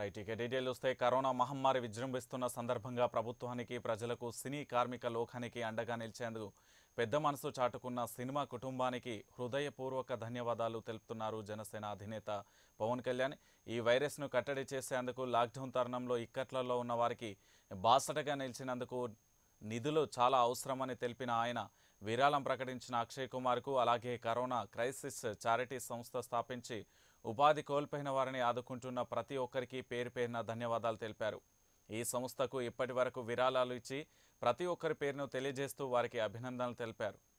right ఇక detail వస్తే corona మహమ్మారి విజృంభిస్తున్న సందర్భంగా ప్రభుత్వానికి ప్రజలకు సినీ కార్మిక లోకానికి అండగా నిలిచేందుకు పెద్ద మనసు చాటుకున్న సినిమా కుటుంబానికి హృదయపూర్వక ధన్యవాదాలు తెలుపుతున్నారు జనసేన అధినేత పవన్ కళ్యాణ్ ఈ వైరస్ను కట్టడి చేసేందుకు లాక్డౌన్ తరుణంలో ఇక్కట్లలో ఉన్న వారికి బాసటగా నిలిచినందుకు నిధులు చాలా అవసరమని తెలిపిన ఆయన విరాళం ప్రకటించిన అక్షయ్ కుమార్కు అలాగే కరోనా క్రైసిస్ చారిటీ సంస్థ స్థాపించి ఉపాధి కోల్పోయిన వారిని ఆదుకుంటున్న ప్రతి ఒక్కరికి పేరు పేరున ధన్యవాదాలు తెలిపారు ఈ సంస్థకు ఇప్పటి వరకు విరాళాలు ఇచ్చి ప్రతి ఒక్కరి పేరును తెలియజేస్తూ వారికి అభినందనలు తెలిపారు